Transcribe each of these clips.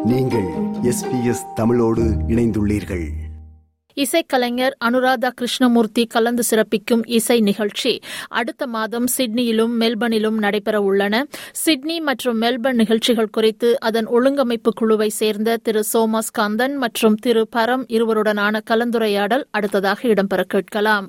நீங்கள் எஸ்பிஎஸ் தமிழோடு இணைந்துள்ளீர்கள் இசைக்கலைஞர் அனுராதா கிருஷ்ணமூர்த்தி கலந்து சிறப்பிக்கும் இசை நிகழ்ச்சி அடுத்த மாதம் சிட்னியிலும் மெல்பர்னிலும் நடைபெற உள்ளன சிட்னி மற்றும் மெல்பர்ன் நிகழ்ச்சிகள் குறித்து அதன் ஒழுங்கமைப்பு குழுவை சேர்ந்த திரு சோமஸ் கந்தன் மற்றும் திரு பரம் இருவருடனான கலந்துரையாடல் அடுத்ததாக இடம்பெற கேட்கலாம்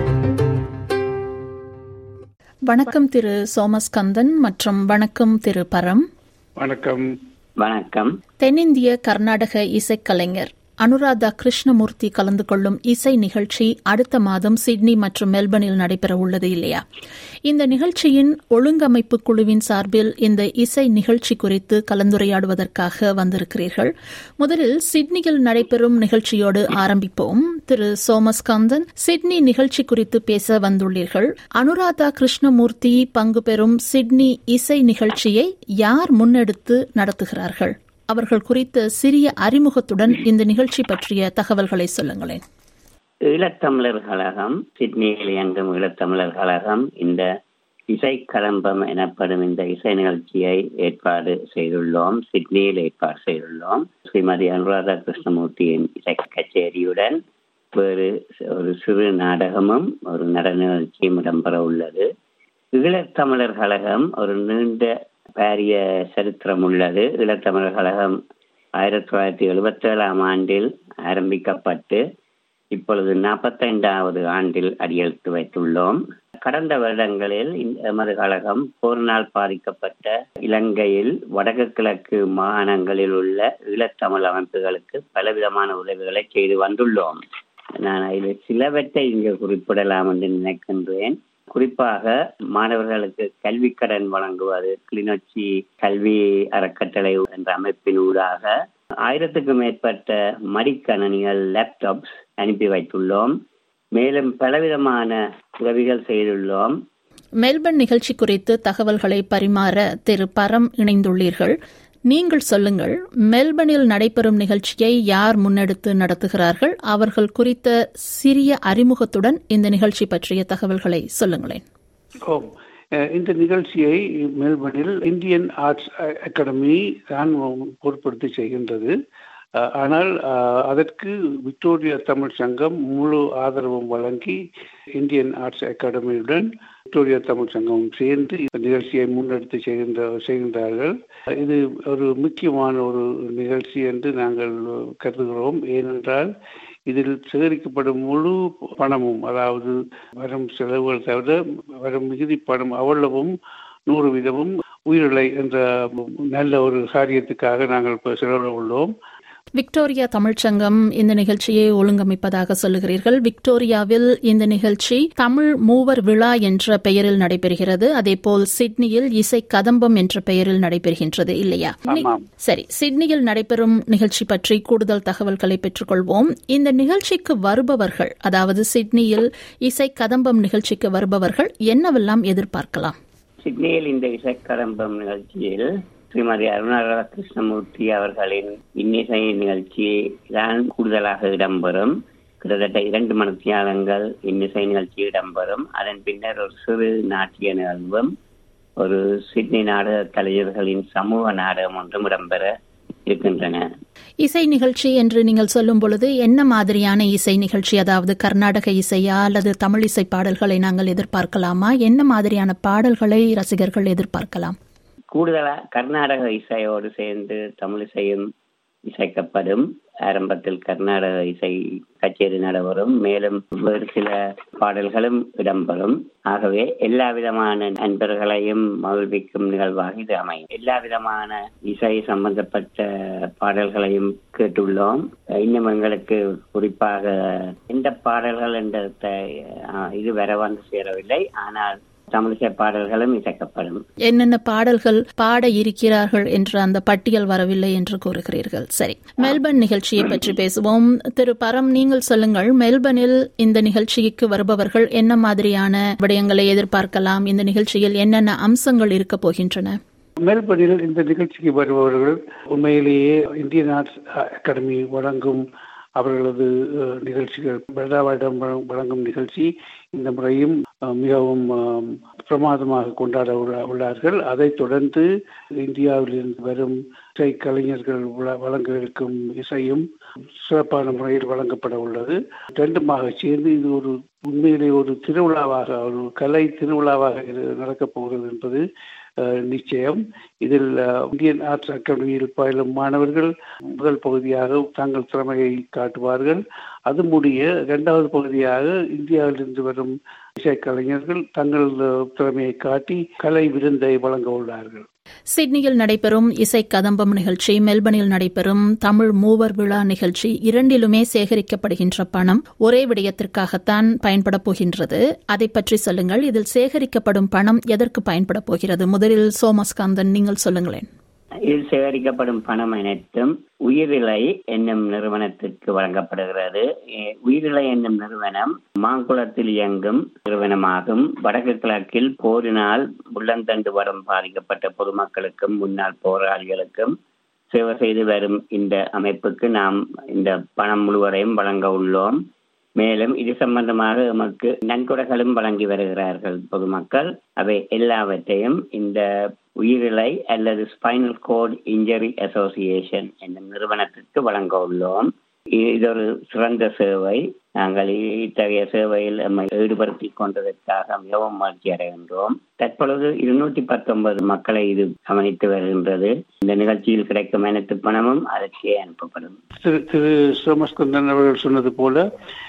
வணக்கம் திரு சோமஸ் கந்தன் மற்றும் வணக்கம் திரு பரம் வணக்கம் வணக்கம் தென்னிந்திய கர்நாடக இசைக்கலைஞர் அனுராதா கிருஷ்ணமூர்த்தி கலந்து கொள்ளும் இசை நிகழ்ச்சி அடுத்த மாதம் சிட்னி மற்றும் மெல்பர்னில் நடைபெற உள்ளது இல்லையா இந்த நிகழ்ச்சியின் ஒழுங்கமைப்பு குழுவின் சார்பில் இந்த இசை நிகழ்ச்சி குறித்து கலந்துரையாடுவதற்காக வந்திருக்கிறீர்கள் முதலில் சிட்னியில் நடைபெறும் நிகழ்ச்சியோடு ஆரம்பிப்போம் திரு சோமஸ்காந்தன் சிட்னி நிகழ்ச்சி குறித்து பேச வந்துள்ளீர்கள் அனுராதா கிருஷ்ணமூர்த்தி பங்கு பெறும் சிட்னி இசை நிகழ்ச்சியை யார் முன்னெடுத்து நடத்துகிறார்கள் அவர்கள் குறித்த சிறிய அறிமுகத்துடன் இந்த நிகழ்ச்சி பற்றிய தகவல்களை சொல்லுங்களேன் ஈழத்தமிழர் கழகம் சிட்னியில் இயங்கும் ஈழத்தமிழர் கழகம் இந்த இசை கலம்பம் எனப்படும் இந்த இசை நிகழ்ச்சியை ஏற்பாடு செய்துள்ளோம் சிட்னியில் ஏற்பாடு செய்துள்ளோம் ஸ்ரீமதி அனுராதா கிருஷ்ணமூர்த்தியின் இசை கச்சேரியுடன் வேறு ஒரு சிறு நாடகமும் ஒரு நடன நிகழ்ச்சியும் இடம்பெற உள்ளது ஈழத்தமிழர் கழகம் ஒரு நீண்ட பாரிய சரித்திரம் உள்ளது ஈழத்தமிழர் கழகம் ஆயிரத்தி தொள்ளாயிரத்தி எழுபத்தி ஏழாம் ஆண்டில் ஆரம்பிக்கப்பட்டு இப்பொழுது நாற்பத்தைந்தாவது ஆண்டில் அடியெடுத்து வைத்துள்ளோம் கடந்த வருடங்களில் எமது கழகம் போரினால் பாதிக்கப்பட்ட இலங்கையில் வடக்கு கிழக்கு மாகாணங்களில் உள்ள ஈழத்தமிழ் அமைப்புகளுக்கு பலவிதமான உதவிகளை செய்து வந்துள்ளோம் நான் அதில் சிலவற்றை இங்கு குறிப்பிடலாம் என்று நினைக்கின்றேன் குறிப்பாக மாணவர்களுக்கு கல்வி கடன் வழங்குவது கிளிநொச்சி கல்வி அறக்கட்டளை என்ற அமைப்பின் ஊடாக ஆயிரத்துக்கும் மேற்பட்ட மடிக்கணனிகள் லேப்டாப்ஸ் அனுப்பி வைத்துள்ளோம் மேலும் பலவிதமான உதவிகள் செய்துள்ளோம் மெல்பர்ன் நிகழ்ச்சி குறித்து தகவல்களை பரிமாற திரு பரம் இணைந்துள்ளீர்கள் நீங்கள் சொல்லுங்கள் மெல்பர்னில் நடைபெறும் நிகழ்ச்சியை யார் முன்னெடுத்து நடத்துகிறார்கள் அவர்கள் குறித்த சிறிய அறிமுகத்துடன் இந்த நிகழ்ச்சி பற்றிய தகவல்களை சொல்லுங்களேன் ஓம் இந்த நிகழ்ச்சியை மெல்பர்னில் இந்தியன் ஆர்ட்ஸ் அகாடமி தான் பொருட்படுத்தி செய்கின்றது ஆனால் அதற்கு விக்டோரியா தமிழ் சங்கம் முழு ஆதரவும் வழங்கி இந்தியன் ஆர்ட்ஸ் அகாடமியுடன் விக்டோரியா தமிழ் சங்கமும் சேர்ந்து இந்த நிகழ்ச்சியை முன்னெடுத்து செய்கின்ற செய்கின்றார்கள் இது ஒரு முக்கியமான ஒரு நிகழ்ச்சி என்று நாங்கள் கருதுகிறோம் ஏனென்றால் இதில் சேகரிக்கப்படும் முழு பணமும் அதாவது வரும் செலவுகள் தவிர வரும் மிகுதி பணம் அவ்வளவும் நூறு வீதமும் உயிரிழை என்ற நல்ல ஒரு காரியத்துக்காக நாங்கள் செலவிட உள்ளோம் விக்டோரியா தமிழ்ச்சங்கம் இந்த நிகழ்ச்சியை ஒழுங்கமைப்பதாக சொல்லுகிறீர்கள் விக்டோரியாவில் இந்த நிகழ்ச்சி தமிழ் மூவர் விழா என்ற பெயரில் நடைபெறுகிறது அதேபோல் சிட்னியில் இசை கதம்பம் என்ற பெயரில் நடைபெறுகின்றது இல்லையா சரி சிட்னியில் நடைபெறும் நிகழ்ச்சி பற்றி கூடுதல் தகவல்களை பெற்றுக்கொள்வோம் இந்த நிகழ்ச்சிக்கு வருபவர்கள் அதாவது சிட்னியில் இசை கதம்பம் நிகழ்ச்சிக்கு வருபவர்கள் என்னவெல்லாம் எதிர்பார்க்கலாம் சிட்னியில் இந்த இசை கதம்பம் நிகழ்ச்சியில் ஸ்ரீமதி அருணாரா கிருஷ்ணமூர்த்தி அவர்களின் இன்னிசை நிகழ்ச்சி தான் கூடுதலாக இடம்பெறும் கிட்டத்தட்ட இரண்டு மணித்தியாலங்கள் இன்னிசை நிகழ்ச்சி இடம்பெறும் அதன் பின்னர் ஒரு சிறு நாட்டிய நிகழ்வும் ஒரு சிட்னி நாடக கலைஞர்களின் சமூக நாடகம் ஒன்றும் இடம்பெற இருக்கின்றன இசை நிகழ்ச்சி என்று நீங்கள் சொல்லும் பொழுது என்ன மாதிரியான இசை நிகழ்ச்சி அதாவது கர்நாடக இசையா அல்லது தமிழ் இசை பாடல்களை நாங்கள் எதிர்பார்க்கலாமா என்ன மாதிரியான பாடல்களை ரசிகர்கள் எதிர்பார்க்கலாம் கூடுதலா கர்நாடக இசையோடு சேர்ந்து தமிழ் இசையும் இசைக்கப்படும் ஆரம்பத்தில் கர்நாடக இசை கச்சேரி நடைபெறும் மேலும் வேறு சில பாடல்களும் இடம்பெறும் ஆகவே எல்லா விதமான நண்பர்களையும் மகிழ்விக்கும் நிகழ்வாக இது அமையும் எல்லா விதமான இசை சம்பந்தப்பட்ட பாடல்களையும் கேட்டுள்ளோம் இன்னும் எங்களுக்கு குறிப்பாக எந்த பாடல்கள் என்ற இது வர வந்து சேரவில்லை ஆனால் தமிழிசை பாடல்களும் இசைக்கப்படும் என்னென்ன பாடல்கள் பாட இருக்கிறார்கள் என்ற அந்த பட்டியல் வரவில்லை என்று கூறுகிறீர்கள் சரி மெல்பர்ன் நிகழ்ச்சியை பற்றி பேசுவோம் திரு பரம் நீங்கள் சொல்லுங்கள் மெல்பர்னில் இந்த நிகழ்ச்சிக்கு வருபவர்கள் என்ன மாதிரியான விடயங்களை எதிர்பார்க்கலாம் இந்த நிகழ்ச்சியில் என்னென்ன அம்சங்கள் இருக்க போகின்றன மெல்பர்னில் இந்த நிகழ்ச்சிக்கு வருபவர்கள் உண்மையிலேயே இந்தியன் ஆர்ட்ஸ் அகாடமி வழங்கும் அவர்களது நிகழ்ச்சிகள் வருடா வருடம் வழங்கும் நிகழ்ச்சி இந்த முறையும் மிகவும் பிரமாதமாக கொண்டாட உள்ளார்கள் அதைத் தொடர்ந்து இந்தியாவிலிருந்து வரும் இசை கலைஞர்கள் வழங்க இருக்கும் இசையும் சிறப்பான முறையில் வழங்கப்பட உள்ளது ரெண்டுமாக சேர்ந்து இது ஒரு உண்மையிலே ஒரு திருவிழாவாக ஒரு கலை திருவிழாவாக இது நடக்கப் போகிறது என்பது நிச்சயம் இதில் இந்தியன் ஆர்ட்ஸ் அகாடமியில் பயிலும் மாணவர்கள் முதல் பகுதியாக தங்கள் திறமையை காட்டுவார்கள் அது முடிய இரண்டாவது பகுதியாக இந்தியாவிலிருந்து வரும் இசைக்கலைஞர்கள் தங்கள் திறமையை காட்டி கலை விருந்தை வழங்க உள்ளார்கள் சிட்னியில் நடைபெறும் இசை கதம்பம் நிகழ்ச்சி மெல்பர்னில் நடைபெறும் தமிழ் மூவர் விழா நிகழ்ச்சி இரண்டிலுமே சேகரிக்கப்படுகின்ற பணம் ஒரே விடயத்திற்காகத்தான் பயன்பட போகின்றது அதை பற்றி சொல்லுங்கள் இதில் சேகரிக்கப்படும் பணம் எதற்கு பயன்பட போகிறது முதலில் சோமஸ்காந்தன் நீங்கள் சொல்லுங்களேன் இதில் சேகரிக்கப்படும் பணம் அனைத்தும் உயிரிலை என்னும் நிறுவனத்திற்கு வழங்கப்படுகிறது உயிரிலை என்னும் நிறுவனம் மாங்குளத்தில் இயங்கும் நிறுவனமாகும் வடக்கு கிழக்கில் போரினால் உள்ளந்தண்டு வரம் பாதிக்கப்பட்ட பொதுமக்களுக்கும் முன்னாள் போராளிகளுக்கும் சேவை செய்து வரும் இந்த அமைப்புக்கு நாம் இந்த பணம் முழுவதையும் வழங்க உள்ளோம் மேலும் இது சம்பந்தமாக எமக்கு நன்கொடைகளும் வழங்கி வருகிறார்கள் பொதுமக்கள் அவை எல்லாவற்றையும் இந்த உயிரிழை அல்லது ஸ்பைனல் கோட் இன்ஜரி அசோசியேஷன் என்னும் நிறுவனத்திற்கு வழங்க உள்ளோம் இது ஒரு சிறந்த சேவை நாங்கள் இத்தகைய சேவையில் நம்மை ஈடுபடுத்திக் கொண்டதற்காக மிகவும் மகிழ்ச்சி அடைகின்றோம் தற்பொழுது இருநூற்றி பத்தொன்பது மக்களை இது கவனித்து வருகின்றது இந்த நிகழ்ச்சியில் கிடைக்கும் அனைத்து பணமும் அதற்கே அனுப்பப்படும் திரு திரு சோமஸ்கந்தன் அவர்கள் சொன்னது போல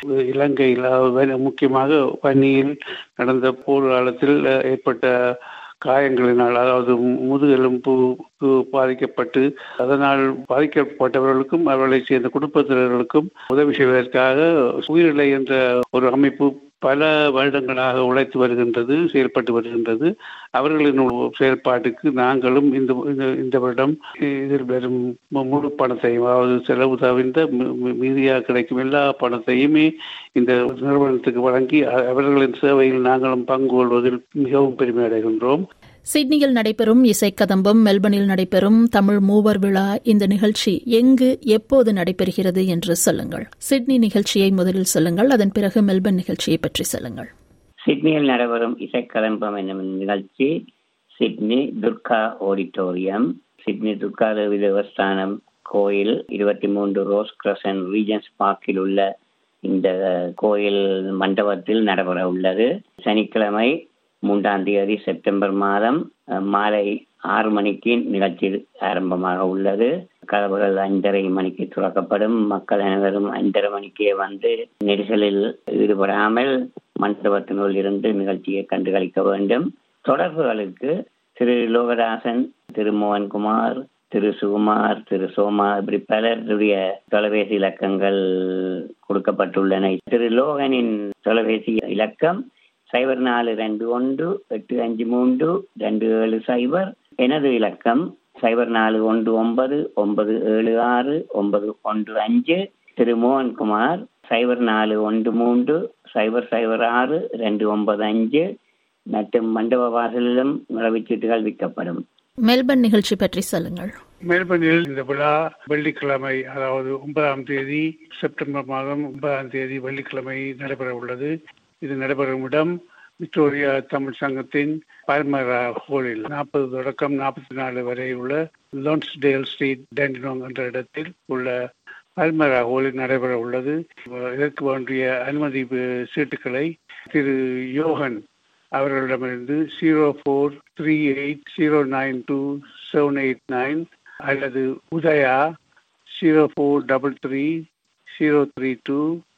இலங்கையில் முக்கியமாக பனியில் நடந்த போர் காலத்தில் ஏற்பட்ட காயங்களினால் அதாவது முதுகெலும்பு பாதிக்கப்பட்டு அதனால் பாதிக்கப்பட்டவர்களுக்கும் அவர்களை சேர்ந்த குடும்பத்தினர்களுக்கும் உதவி செய்வதற்காக உயிரிழை என்ற ஒரு அமைப்பு பல வருடங்களாக உழைத்து வருகின்றது செயல்பட்டு வருகின்றது அவர்களின் செயல்பாட்டுக்கு நாங்களும் இந்த இந்த வருடம் இதில் வரும் முழு பணத்தையும் அதாவது செலவு தவிர்ந்த மீதியாக கிடைக்கும் எல்லா பணத்தையுமே இந்த நிறுவனத்துக்கு வழங்கி அவர்களின் சேவையில் நாங்களும் பங்கு கொள்வதில் மிகவும் பெருமை அடைகின்றோம் சிட்னியில் நடைபெறும் இசைக்கதம்பம் மெல்பர்னில் நடைபெறும் தமிழ் மூவர் விழா இந்த நிகழ்ச்சி எங்கு எப்போது நடைபெறுகிறது என்று சொல்லுங்கள் சிட்னி நிகழ்ச்சியை முதலில் சொல்லுங்கள் அதன் பிறகு மெல்பர்ன் நிகழ்ச்சியை பற்றி சொல்லுங்கள் சிட்னியில் நடைபெறும் இசைக்கதம்பம் என்னும் நிகழ்ச்சி Sydney Durga auditorium Sydney Durga Devi Devasthanam கோயில் இருபத்தி மூன்று ரோஸ் கிரசன் ரீஜன்ஸ் பார்க்கில் உள்ள இந்த கோயில் மண்டபத்தில் நடைபெற உள்ளது சனிக்கிழமை மூன்றாம் தேதி செப்டம்பர் மாதம் மாலை ஆறு மணிக்கு நிகழ்ச்சி ஆரம்பமாக உள்ளது கதவுகள் ஐந்தரை மணிக்கு துறக்கப்படும் மக்கள் அனைவரும் ஐந்தரை மணிக்கே வந்து நெரிசலில் ஈடுபடாமல் மண்டபத்தினுள் இருந்து நிகழ்ச்சியை கண்டுகளிக்க வேண்டும் தொடர்புகளுக்கு திரு லோகதாசன் திரு மோகன்குமார் திரு சுகுமார் திரு சோமா இப்படி பலருடைய தொலைபேசி இலக்கங்கள் கொடுக்கப்பட்டுள்ளன திரு லோகனின் தொலைபேசி இலக்கம் சைபர் நாலு ரெண்டு ஒன்று எட்டு அஞ்சு மூன்று ரெண்டு ஏழு சைபர் எனது இலக்கம் சைபர் நாலு ஒன்று ஒன்பது ஒன்பது ஏழு ஆறு ஒன்பது ஒன்று அஞ்சு திரு மோகன்குமார் சைபர் நாலு ஒன்று மூன்று சைபர் சைபர் ஆறு ரெண்டு ஒன்பது அஞ்சு மற்றும் மண்டப வாசலிலும் நுழைவுச்சீட்டுகள் விற்கப்படும் மெல்பர்ன் நிகழ்ச்சி பற்றி சொல்லுங்கள் மெல்பர்னில் இந்த விழா வெள்ளிக்கிழமை அதாவது ஒன்பதாம் தேதி செப்டம்பர் மாதம் ஒன்பதாம் தேதி வெள்ளிக்கிழமை நடைபெற உள்ளது இது நடைபெறும் இடம் விக்டோரியா தமிழ் சங்கத்தின் பல்மரா ஹோலில் நாற்பது தொடக்கம் நாற்பத்தி நாலு வரை உள்ள லோன்ஸ்டேல் ஸ்ட்ரீட் டென்டினோங் என்ற இடத்தில் உள்ள பல்மரா ஹோலில் நடைபெற உள்ளது இதற்கு வேண்டிய அனுமதி சீட்டுகளை திரு யோகன் அவர்களிடமிருந்து zero four three eight zero nine two seven eight nine அல்லது Udaya zero four double three zero three two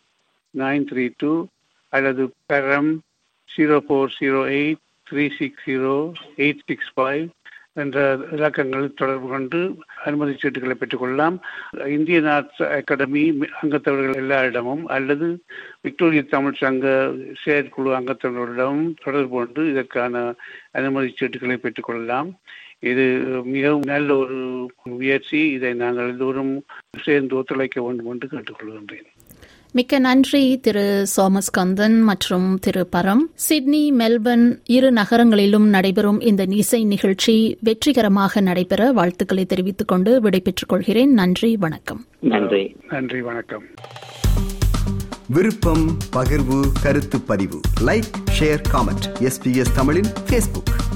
nine three two அல்லது பெரம் zero four zero eight three six zero eight six five என்ற இலக்கங்களில் தொடர்பு கொண்டு அனுமதி சீட்டுகளை பெற்றுக்கொள்ளலாம் இந்தியன் ஆர்ட்ஸ் அகாடமி அங்கத்தவர்கள் எல்லாரிடமும் அல்லது விக்டோரிய தமிழ் சங்க செயற்குழு அங்கத்தவர்களிடமும் தொடர்பு கொண்டு இதற்கான அனுமதி சீட்டுகளை பெற்றுக்கொள்ளலாம் இது மிகவும் நல்ல ஒரு முயற்சி இதை நாங்கள் எல்லோரும் சேர்ந்து ஒத்துழைக்க வேண்டும் என்று கேட்டுக்கொள்கின்றேன் மிக்க நன்றி திரு சோமஸ்கந்தன் மற்றும் திரு பரம் சிட்னி மெல்பர்ன் இரு நகரங்களிலும் நடைபெறும் இந்த இசை நிகழ்ச்சி வெற்றிகரமாக நடைபெற வாழ்த்துக்களை தெரிவித்துக் கொண்டு விடைபெற்றுக் கொள்கிறேன் நன்றி வணக்கம் நன்றி நன்றி வணக்கம் விருப்பம் பகிர்வு கருத்து பதிவு லைக் ஷேர் காமெண்ட் எஸ்பிஎஸ் தமிழின் ஃபேஸ்புக்